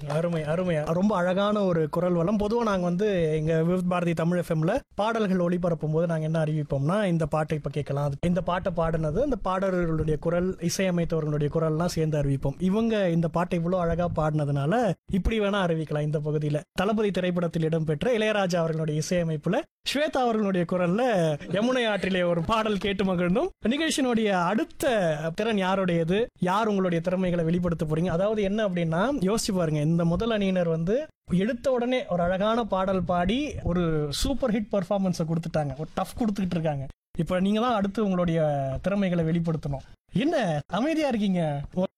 அருமை அருமை ரொம்ப அழகான ஒரு குரல் வளம் பொதுவாக நாங்கள் வந்து எங்க விவித் பாரதி தமிழ் எஃப்எம்ல பாடல்கள் ஒளிபரப்பும் போது நாங்கள் என்ன அறிவிப்போம்னா இந்த பாட்டை இப்போ கேட்கலாம் அது- இந்த பாட்டை பாடினது அந்த பாடல்களுடைய குரல் இசையமைத்தவர்களுடைய குரல்லாம் சேர்ந்து அறிவிப்போம் இவங்க இந்த பாட்டை இவ்வளோ அழகா பாடினதுனால இப்படி வேணா அறிவிக்கலாம் இந்த பகுதியில் தளபதி திரைப்படத்தில் இடம்பெற்ற இளையராஜா அவர்களுடைய இசையமைப்புல ஸ்வேதா அவர்களுடைய குரல்ல யமுனை ஆற்றிலே ஒரு பாடல் கேட்டு மகிழ்ந்தும் நிகழ்ச்சியினுடைய அடுத்த திறன் யாருடையது யார் உங்களுடைய திறமைகளை வெளிப்படுத்த போறீங்க அதாவது என்ன அப்படின்னா யோசிச்சு பாருங்க இந்த முதல் அணியினர் வந்து எடுத்த உடனே ஒரு அழகான பாடல் பாடி ஒரு சூப்பர் ஹிட் பர்ஃபார்மன்ஸை கொடுத்துட்டாங்க ஒரு டஃப் கொடுத்துக்கிட்டு இருக்காங்க இப்ப நீங்க தான் அடுத்து உங்களுடைய திறமைகளை வெளிப்படுத்தணும் என்ன அமைதியா இருக்கீங்க